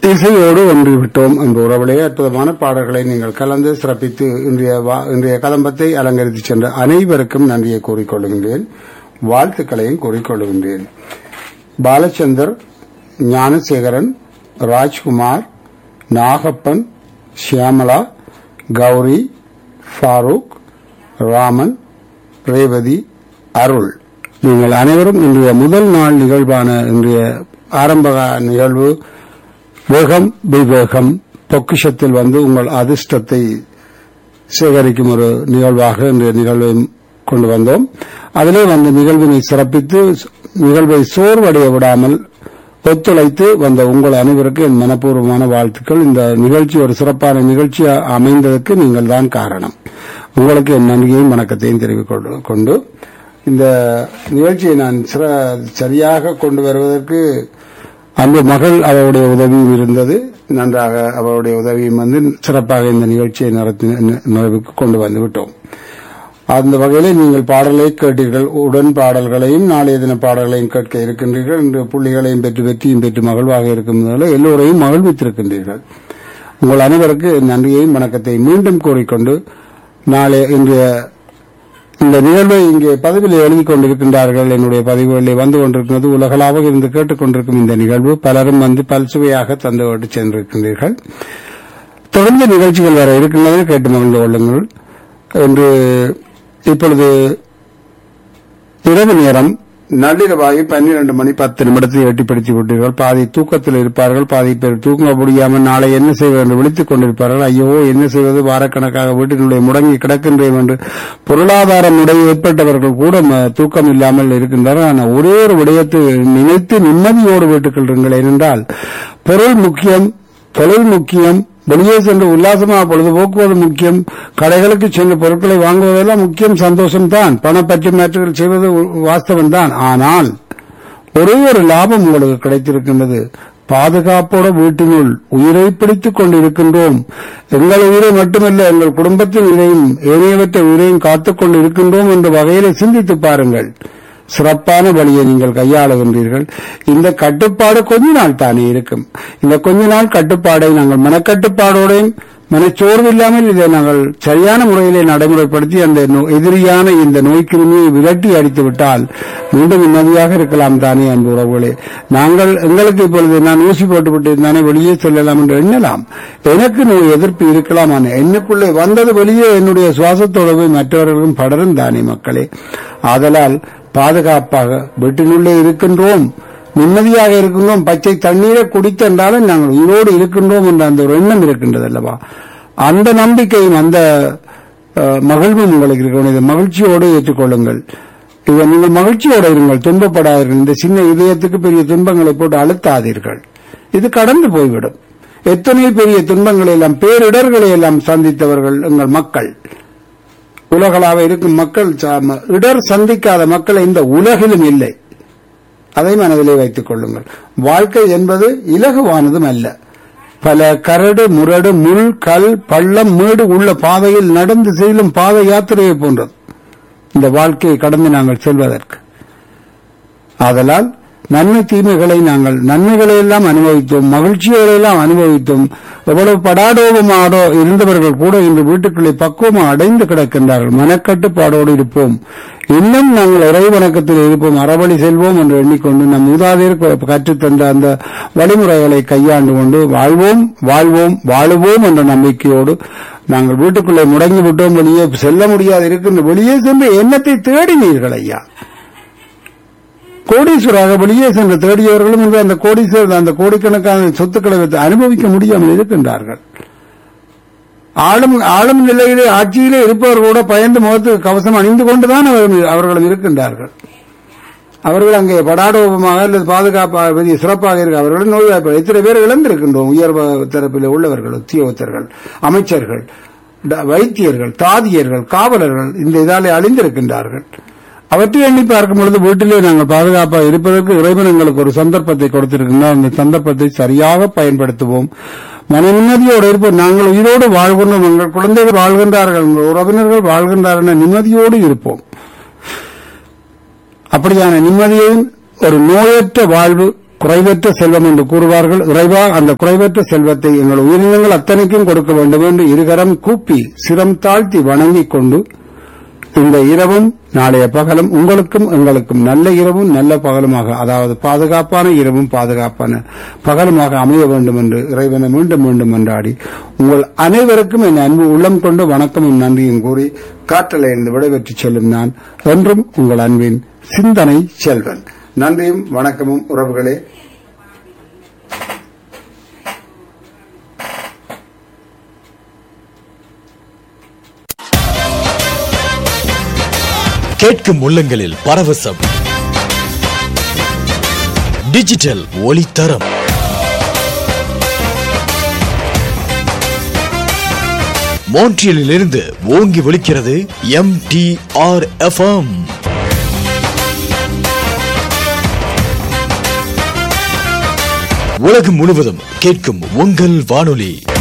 இசையோடு ஒன்று விட்டோம் என்ற உறவிலே அற்புதமான பாடல்களை நீங்கள் கலந்து சிறப்பித்து இன்றைய வா- இன்றைய கதம்பத்தை அலங்கரித்து சென்ற அனைவருக்கும் நன்றியை கூறிக்கொள்கின்றேன் வாழ்த்துக்களையும் கூறிக்கொள்கின்றேன் பாலச்சந்தர் ஞானசேகரன் ராஜ்குமார் நாகப்பன் ஷியாமலா கௌரி ஃபாரூக் ராமன் ரேவதி அருள் நீங்கள் அனைவரும் இன்றைய முதல் நாள் நிகழ்வான இன்றைய ஆரம்ப நிகழ்வு வேகம் விவேகம் பொக்கிஷத்தில் வந்து உங்கள் அதிர்ஷ்டத்தை சேகரிக்கும் ஒரு நிகழ்வாக இந்த நிகழ்வை கொண்டு வந்தோம் அதிலே வந்து நிகழ்வினை சிறப்பித்து நிகழ்வை சோர்வடைய விடாமல் ஒத்துழைத்து வந்த உங்கள் அனைவருக்கும் என் மனப்பூர்வமான வாழ்த்துக்கள் இந்த நிகழ்ச்சி ஒரு சிறப்பான நிகழ்ச்சி அமைந்ததற்கு நீங்கள் தான் காரணம் உங்களுக்கு என் நன்றியையும் வணக்கத்தையும் தெரிவித்துக் கொண்டு இந்த நிகழ்ச்சியை நான் சிற- சரியாக கொண்டு வருவதற்கு அந்த மகள் அவருடைய உதவியும் இருந்தது நன்றாக அவருடைய உதவியும் வந்து சிறப்பாக இந்த நிகழ்ச்சியை நடத்தி நிறைவுக்கு கொண்டு வந்து விட்டோம் அந்த வகையில் நீங்கள் பாடலை கேட்டீர்கள் உடன் பாடல்களையும் நாளைய தின பாடல்களையும் கேட்க இருக்கின்றீர்கள் இன்று புள்ளிகளையும் பெற்று வெற்றியும் பெற்று மகிழ்வாக இருக்கின்றன எல்லோரையும் மகிழ்வித்திருக்கின்றீர்கள் உங்கள் அனைவருக்கு என் நன்றியையும் வணக்கத்தை மீண்டும் கூறிக்கொண்டு நாளை இன்றைய இந்த நிகழ்வை இங்கே பதிவில் எழுதிக் கொண்டிருக்கின்றார்கள் என்னுடைய பதிவுகளில் வந்து கொண்டிருக்கிறது உலகளாக இருந்து கேட்டுக் கொண்டிருக்கும் இந்த நிகழ்வு பலரும் வந்து பல்சுவையாக தந்துவிட்டு சென்றிருக்கின்றீர்கள் தொடர்ந்து நிகழ்ச்சிகள் வர இருக்கின்றன கேட்டு மகிழ்ந்து கொள்ளுங்கள் என்று இப்பொழுது இரவு நேரம் நள்ளிரவாகி பன்னிரண்டு மணி பத்து நிமிடத்தை எட்டிப்படுத்தி விட்டீர்கள் பாதி தூக்கத்தில் இருப்பார்கள் பாதி பேர் தூங்க முடியாமல் நாளை என்ன செய்வது என்று விழித்துக் கொண்டிருப்பார்கள் ஐயோ என்ன செய்வது வாரக்கணக்காக வீட்டினுடைய முடங்கி கிடக்கின்றேன் என்று பொருளாதார முறை ஏற்பட்டவர்கள் கூட ம- தூக்கம் இல்லாமல் இருக்கின்றனர் ஆனால் ஒரே ஒரு விடயத்தை நினைத்து நிம்மதியோடு வீட்டுக்குள் இருங்கள் ஏனென்றால் பொருள் முக்கியம் தொழில் முக்கியம் வெளியே சென்று உல்லாசமாக பொழுதுபோக்குவது முக்கியம் கடைகளுக்கு சென்று பொருட்களை வாங்குவதெல்லாம் முக்கியம் சந்தோஷம்தான் பணப்பற்றி மாற்றுகள் செய்வது வாஸ்தவம் தான் ஆனால் ஒரே ஒரு லாபம் உங்களுக்கு கிடைத்திருக்கின்றது பாதுகாப்போட வீட்டினுள் உயிரை பிடித்துக் கொண்டிருக்கின்றோம் எங்கள் உயிரை மட்டுமல்ல எங்கள் குடும்பத்தின் உயிரையும் ஏனையவற்றை உயிரையும் காத்துக் கொண்டு இருக்கின்றோம் என்ற வகையில சிந்தித்து பாருங்கள் சிறப்பான வழியை நீங்கள் கையாளுகின்றீர்கள் இந்த கட்டுப்பாடு கொஞ்ச நாள் தானே இருக்கும் இந்த கொஞ்ச நாள் கட்டுப்பாடை நாங்கள் மனக்கட்டுப்பாடோடையும் மனச்சோர்வு இல்லாமல் இதை நாங்கள் சரியான முறையிலே நடைமுறைப்படுத்தி அந்த நோ- எதிரியான இந்த நோய் கிருமியை விரட்டி அடித்து விட்டால் மீண்டும் நிம்மதியாக இருக்கலாம் தானே அன்பு உறவுகளே நாங்கள் எங்களுக்கு இப்பொழுது நான் ஊசி போட்டு விட்டு தானே வெளியே செல்லலாம் என்று எண்ணலாம் எனக்கு நோய் எதிர்ப்பு இருக்கலாம் ஆனால் என்னுக்குள்ளே வந்தது வெளியே என்னுடைய சுவாசத்தோடு போய் மற்றவர்களும் படரும் தானே மக்களே ஆதலால் பாதுகாப்பாக வீட்டினுள்ளே இருக்கின்றோம் நிம்மதியாக இருக்கின்றோம் பச்சை தண்ணீரை குடித்தென்றாலும் நாங்கள் உயிரோடு இருக்கின்றோம் என்ற அந்த ஒரு எண்ணம் இருக்கின்றது அல்லவா அந்த நம்பிக்கையும் அந்த அஹ், மகிழ்வும் உங்களுக்கு இருக்க வேண்டியது மகிழ்ச்சியோடு ஏற்றுக்கொள்ளுங்கள் இதை நீங்கள் மகிழ்ச்சியோடு இருங்கள் துன்பப்படாதீர்கள் இந்த சின்ன இதயத்துக்கு பெரிய துன்பங்களை போட்டு அழுத்தாதீர்கள் இது கடந்து போய்விடும் எத்தனை பெரிய துன்பங்களை எல்லாம் பேரிடர்களை எல்லாம் சந்தித்தவர்கள் எங்கள் மக்கள் உலகளாக இருக்கும் மக்கள் ச- இடர் சந்திக்காத மக்கள் இந்த உலகிலும் இல்லை அதை மனதிலே வைத்துக் கொள்ளுங்கள் வாழ்க்கை என்பது இலகுவானதும் அல்ல பல கரடு முரடு முள் கல் பள்ளம் மேடு உள்ள பாதையில் நடந்து செல்லும் பாத யாத்திரையை போன்றது இந்த வாழ்க்கையை கடந்து நாங்கள் செல்வதற்கு ஆதலால் நன்மை தீமைகளை நாங்கள் நன்மைகளை எல்லாம் அனுபவித்தோம் மகிழ்ச்சிகளை எல்லாம் அனுபவித்தோம் எவ்வளவு படாடோபமாடோ இருந்தவர்கள் கூட இன்று வீட்டுக்குள்ளே பக்குவமாக அடைந்து கிடக்கின்றார்கள் மனக்கட்டுப்பாடோடு இருப்போம் இன்னும் நாங்கள் இறை வணக்கத்தில் இருப்போம் அறவழி செல்வோம் என்று எண்ணிக்கொண்டு நம் மூதாதையர் கு- கற்றுத்தந்த அந்த வழிமுறைகளை கையாண்டு கொண்டு வாழ்வோம் வாழ்வோம் வாழுவோம் என்ற நம்பிக்கையோடு நாங்கள் வீட்டுக்குள்ளே முடங்கி விட்டோம் வெளியே செல்ல முடியாது இருக்கின்ற வெளியே சென்று எண்ணத்தை தேடினீர்கள் ஐயா கோடீஸ்வராக வெளியே சென்று தேடியவர்களும் இன்று அந்த கோடீஸ்வரர் அந்த கோடிக்கணக்கான சொத்துக்களை வைத்து அனுபவிக்க முடியாமல் இருக்கின்றார்கள் ஆளும் ஆளும் நிலையிலே ஆட்சியிலே இருப்பவர் கூட பயந்து முகத்துக்கு கவசம் அணிந்து கொண்டுதான் அவர்கள் அவர்களும் இருக்கின்றார்கள் அவர்கள் அங்கே படாடோபமாக அல்லது பாதுகாப்பாக பெரிய சிறப்பாக இருக்க அவர்கள் நோய்வாய்ப்பு எத்தனை பேர் இழந்திருக்கின்றோம் உயர் தரப்பில் உள்ளவர்கள் உத்தியோகத்தர்கள் அமைச்சர்கள் ட- வைத்தியர்கள் தாதியர்கள் காவலர்கள் இந்த இதாலே அழிந்திருக்கின்றார்கள் அவற்றை எண்ணி பார்க்கும் பொழுது வீட்டிலே நாங்கள் பாதுகாப்பாக இருப்பதற்கு இறைவன் எங்களுக்கு ஒரு சந்தர்ப்பத்தை கொடுத்திருக்கின்றார் அந்த சந்தர்ப்பத்தை சரியாக பயன்படுத்துவோம் மன நிம்மதியோடு இருப்போம் நாங்கள் உயிரோடு வாழ்கின்றோம் எங்கள் குழந்தைகள் வாழ்கின்றார்கள் எங்கள் உறவினர்கள் வாழ்கின்றார்கள் என நிம்மதியோடு இருப்போம் அப்படியான நிம்மதியையும் ஒரு நோயற்ற வாழ்வு குறைவற்ற செல்வம் என்று கூறுவார்கள் இறைவா அந்த குறைவற்ற செல்வத்தை எங்கள் உயிரினங்கள் அத்தனைக்கும் கொடுக்க வேண்டும் என்று இருகரம் கூப்பி சிரம் தாழ்த்தி வணங்கிக் கொண்டு இந்த இரவும் நாளைய பகலும் உங்களுக்கும் எங்களுக்கும் நல்ல இரவும் நல்ல பகலுமாக அதாவது பாதுகாப்பான இரவும் பாதுகாப்பான பகலுமாக அமைய வேண்டும் என்று இறைவனை மீண்டும் மீண்டும் என்றாடி உங்கள் அனைவருக்கும் என் அன்பு உள்ளம் கொண்டு வணக்கமும் நன்றியும் கூறி காற்றலை இருந்து விடைபெற்று செல்லும் நான் என்றும் உங்கள் அன்பின் சிந்தனை செல்வன் நன்றியும் வணக்கமும் உறவுகளே கேட்கும் உள்ளங்களில் பரவசம் டிஜிட்டல் ஒளித்தரம் மோன்ட்ரியலில் இருந்து ஓங்கி ஒலிக்கிறது எம் டி ஆர் எஃப்எம் உலகம் முழுவதும் கேட்கும் உங்கள் வானொலி